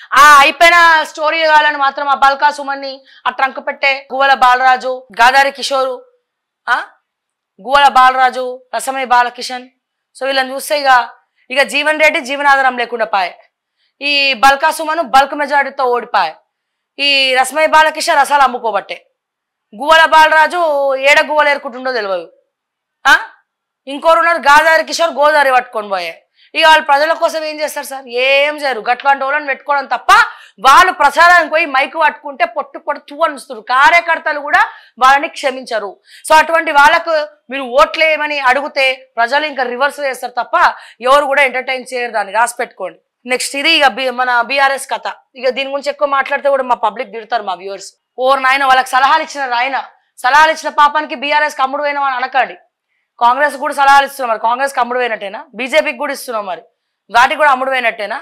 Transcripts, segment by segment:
ఆ అయిపోయిన స్టోరీ కావాలని మాత్రం ఆ బల్కా సుమన్ని ఆ ట్రంక్ పెట్టే గువ్వల బాలరాజు గాదారి కిషోరు ఆ గువ్వల బాలరాజు రసమయ్య బాలకిషన్ సో వీళ్ళని చూస్తే ఇక ఇక జీవన్ రెడ్డి జీవనాధారం లేకుండా పాయే ఈ బల్కా సుమను బల్క్ మెజారిటీతో ఓడిపాయే ఈ రసమయ్య బాలకిషన్ రసాలు అమ్ముకోబట్టే గువ్వల బాలరాజు ఏడ గువ్వలు ఏరుకుంటుండో తెలియదు ఆ ఇంకోరు ఉన్నారు గాదారి కిషోర్ గోదావరి పట్టుకొని పోయే ఇక వాళ్ళు ప్రజల కోసం ఏం చేస్తారు సార్ ఏం చేయరు గట్లాంటి వాళ్ళని పెట్టుకోవడం తప్ప వాళ్ళు ప్రచారానికి పోయి మైకు పట్టుకుంటే పొట్టు పొట్టు తువనిస్తారు కార్యకర్తలు కూడా వాళ్ళని క్షమించరు సో అటువంటి వాళ్ళకు మీరు ఓట్లేయమని అడిగితే ప్రజలు ఇంకా రివర్స్ చేస్తారు తప్ప ఎవరు కూడా ఎంటర్టైన్ చేయరు దాన్ని రాసి పెట్టుకోండి నెక్స్ట్ ఇది ఇక బి- మన బీఆర్ఎస్ కథ ఇక దీని గురించి ఎక్కువ మాట్లాడితే కూడా మా పబ్లిక్ తిడతారు మా వ్యూవర్స్ ఓర్ నాయన వాళ్ళకి సలహాలు ఇచ్చిన రాయన సలహాలు ఇచ్చిన పాపానికి బీఆర్ఎస్ కమ్ముడు పోయినా అని అనకండి కాంగ్రెస్ కూడా సలహాలు ఇస్తున్నాం మరి కాంగ్రెస్ అమ్ముడు పోయినట్టేనా బీజేపీకి కూడా ఇస్తున్నాం మరి వాటికి కూడా అమ్ముడు పోయినట్టేనా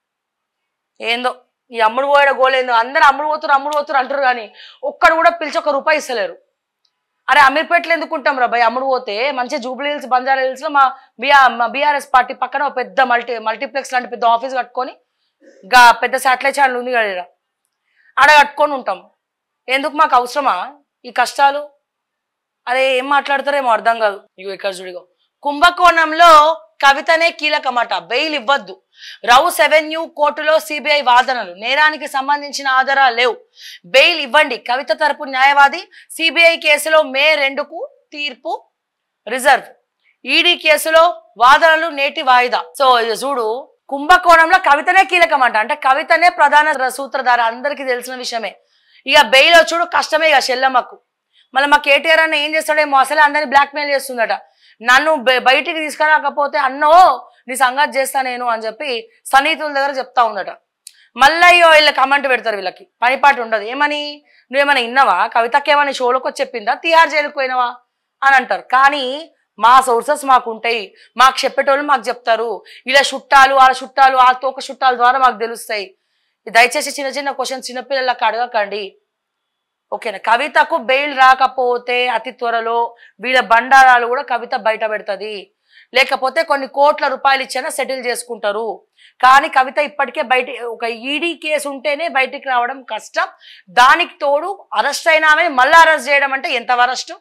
ఏందో ఈ అమ్ముడు పోయడం గోలేందో అందరు అమ్ముడు పోతున్నారు అమ్ముడు పోతున్నారు అంటారు కానీ ఒక్కడు కూడా పిలిచి ఒక రూపాయి ఇస్తలేరు అరే అమీర్పేటలో ఎందుకుంటాం రా భయ్ అమ్ముడు పోతే మంచిగా జూబ్లీ హిల్స్ బంజారా హిల్స్ లో మా బిఆర్ మా బీఆర్ఎస్ పార్టీ పక్కన ఒక పెద్ద మల్టీ మల్టీప్లెక్స్ లాంటి పెద్ద ఆఫీస్ కట్టుకొని గా పెద్ద శాటిలైట్ ఛానల్ ఉంది కదా ఈడ. ఆడ కట్టుకొని ఉంటాం ఎందుకు మాకు అవసరమా ఈ కష్టాలు అరే ఏం మాట్లాడతారేమో అర్థం కాదు ఇగో ఇక్కడ చూడిగో కుంభకోణంలో కవితనే కీలకమాట బెయిల్ ఇవ్వద్దు రౌస్ అవెన్యూ కోర్టులో సిబిఐ వాదనలు నేరానికి సంబంధించిన ఆధారాలు లేవు బెయిల్ ఇవ్వండి కవిత తరపు న్యాయవాది సిబిఐ కేసులో మే రెండుకు తీర్పు రిజర్వ్ ఈడీ కేసులో వాదనలు నేటి వాయిదా సో ఇది చూడు కుంభకోణంలో కవితనే కీలకమంట అంటే కవితనే ప్రధాన ర- సూత్రధార అందరికీ తెలిసిన విషయమే ఇక బెయిల్ చూడు కష్టమే ఇక చెల్లమ్మకు మళ్ళీ మా కేటీఆర్ అన్న ఏం చేస్తాడేమో అసలే అందరిని బ్లాక్మెయిల్ చేస్తుందట నన్ను బయ- బయటికి తీసుకురాకపోతే అన్నో నీ సంగతి చేస్తా నేను అని చెప్పి సన్నిహితుల దగ్గర చెప్తా ఉందట మళ్ళీ అయ్యో వీళ్ళ కమెంట్ పెడతారు వీళ్ళకి పనిపాటు ఉండదు ఏమని నువ్వేమైనా విన్నావా కవితకి ఏమైనా షోలోకి వచ్చి చెప్పిందా తిహార్ జైలుకు పోయినావా అని అంటారు కానీ మా సోర్సెస్ మాకు ఉంటాయి మాకు చెప్పేటోళ్ళు మాకు చెప్తారు ఇలా చుట్టాలు వాళ్ళ చుట్టాలు వాళ్ళ తోక చుట్టాల ద్వారా మాకు తెలుస్తాయి దయచేసి చిన్న చిన్న క్వశ్చన్ చిన్నపిల్లలకు అడగకండి ఓకేనా కవితకు బెయిల్ రాకపోతే అతి త్వరలో వీళ్ళ బండారాలు కూడా కవిత బయట పెడుతుంది లేకపోతే కొన్ని కోట్ల రూపాయలు ఇచ్చినా సెటిల్ చేసుకుంటారు కానీ కవిత ఇప్పటికే బయట ఒక ఈడీ కేసు ఉంటేనే బయటికి రావడం కష్టం దానికి తోడు అరెస్ట్ అయినామే మళ్ళీ అరెస్ట్ చేయడం అంటే ఎంత వరస్ట్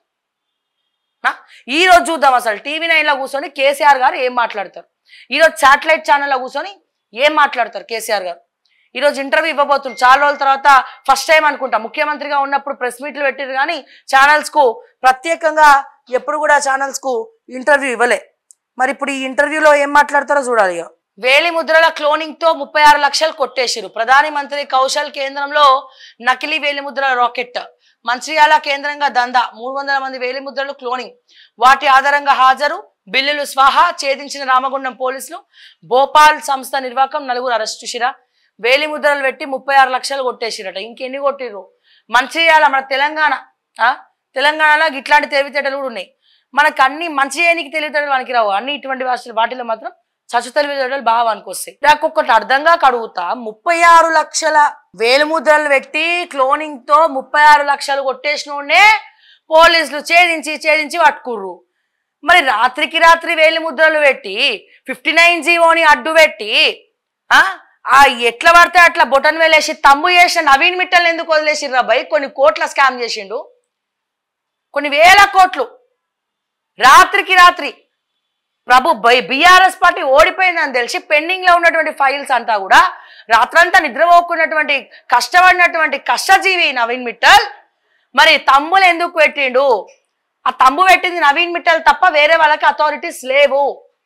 ఈ రోజు చూద్దాం అసలు టీవీ నైన్లో కూర్చొని కేసీఆర్ గారు ఏం మాట్లాడతారు ఈరోజు శాటిలైట్ ఛానల్లో కూర్చొని ఏం మాట్లాడతారు కేసీఆర్ గారు ఈరోజు ఇంటర్వ్యూ ఇవ్వబోతున్నారు చాలా రోజుల తర్వాత ఫస్ట్ టైం అనుకుంటా ముఖ్యమంత్రిగా ఉన్నప్పుడు ప్రెస్ మీట్లు పెట్టారు కానీ ఛానల్స్ కు ప్రత్యేకంగా ఎప్పుడు కూడా ఛానల్స్ కు ఇంటర్వ్యూ ఇవ్వలే మరి ఇప్పుడు ఈ ఇంటర్వ్యూలో ఏం మాట్లాడతారో చూడాలి ఇక వేలి ముద్రల క్లోనింగ్ తో ముప్పై ఆరు లక్షలు కొట్టేసిరు ప్రధాని మంత్రి కౌశల్ కేంద్రంలో నకిలీ వేలి ముద్రల రాకెట్ మంచిర్యాల కేంద్రంగా దందా మూడు వందల మంది వేలి ముద్రలు క్లోనింగ్ వాటి ఆధారంగా హాజరు బిల్లులు స్వాహా ఛేదించిన రామగుండం పోలీసులు భోపాల్ సంస్థ నిర్వాహకం నలుగురు అరెస్ట్ చేసిరా వేలి ముద్రలు పెట్టి ముప్పై ఆరు లక్షలు కొట్టేసిరట ఇంకెన్ని కొట్టిర్రు మంచిర్యాల మన తెలంగాణ ఆ తెలంగాణలో ఇట్లాంటి తెలివితేటలు కూడా ఉన్నాయి మనకు అన్ని మంచి చేయనికి తెలివితేటలు మనకి రావు అన్ని ఇటువంటి భాషలు వాటిలో మాత్రం చచ్చు తెలివితేటలు బాగా వస్తాయి నాకు ఒక్కటి అర్థంగా కడుగుతా ముప్పై ఆరు లక్షల వేలు ముద్రలు పెట్టి క్లోనింగ్ తో ముప్పై ఆరు లక్షలు కొట్టేసినోడే పోలీసులు ఛేదించి ఛేదించి పట్టుకుర్రు మరి రాత్రికి రాత్రి వేలి ముద్రలు పెట్టి ఫిఫ్టీ నైన్ జీవోని అడ్డు పెట్టి ఆ ఆ ఎట్లా పడితే అట్లా బొటన్ వేలేసి తమ్ము చేసిన నవీన్ మిట్టల్ ఎందుకు వదిలేసిర్రా భయ్ కొన్ని కోట్ల స్కామ్ చేసిండు కొన్ని వేల కోట్లు రాత్రికి రాత్రి ప్రభు బై బీఆర్ఎస్ పార్టీ ఓడిపోయిందని తెలిసి పెండింగ్ లో ఉన్నటువంటి ఫైల్స్ అంతా కూడా రాత్రంతా నిద్రపోకున్నటువంటి కష్టపడినటువంటి కష్టజీవి నవీన్ మిట్టల్ మరి తమ్ములు ఎందుకు పెట్టిండు ఆ తమ్ము పెట్టింది నవీన్ మిట్టల్ తప్ప వేరే వాళ్ళకి అథారిటీస్ లేవు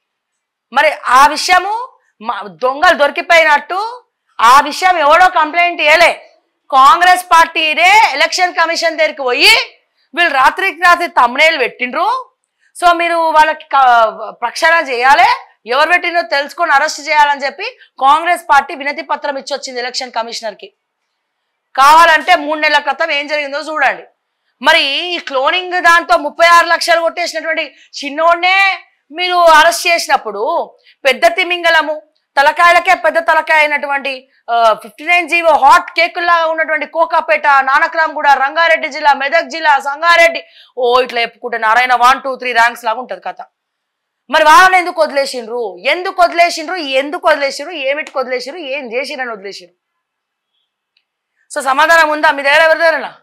మరి ఆ విషయము మా- దొంగలు దొరికిపోయినట్టు ఆ విషయం ఎవడో కంప్లైంట్ ఇవ్వలే కాంగ్రెస్ పార్టీనే ఎలక్షన్ కమిషన్ దగ్గరికి పోయి వీళ్ళు రాత్రికి రాత్రి తమ్మునేలు పెట్టిండ్రు సో మీరు వాళ్ళకి క- ప్రక్షాళన చేయాలి ఎవరు పెట్టిందో తెలుసుకొని అరెస్ట్ చేయాలని చెప్పి కాంగ్రెస్ పార్టీ వినతి పత్రం ఇచ్చొచ్చింది ఎలక్షన్ కమిషనర్ కి కావాలంటే మూడు నెలల క్రితం ఏం జరిగిందో చూడండి మరి ఈ క్లోనింగ్ దాంతో ముప్పై ఆరు లక్షలు కొట్టేసినటువంటి చిన్నోడ్నే మీరు అరెస్ట్ చేసినప్పుడు పెద్ద తిమింగలము తలకాయలకే పెద్ద తలకాయ అయినటువంటి ఫిఫ్టీ నైన్ జీవో హాట్ కేకుల్లాగా ఉన్నటువంటి కోకాపేట నానక్రామ్ కూడా రంగారెడ్డి జిల్లా మెదక్ జిల్లా సంగారెడ్డి ఓ ఇట్లా చెప్పుకుంటే Narayana one two three ranks లాగా ఉంటది కథ మరి వాళ్ళని ఎందుకు వదిలేసిండ్రు ఎందుకు వదిలేసిండ్రు ఎందుకు వదిలేసిండ్రు ఏమిటికి వదిలేసిండ్రు ఏం చేసిరని వదిలేసిండ్రు సో సమాధానం ఉందా మీ దగ్గర ఎవరి దగ్గరనా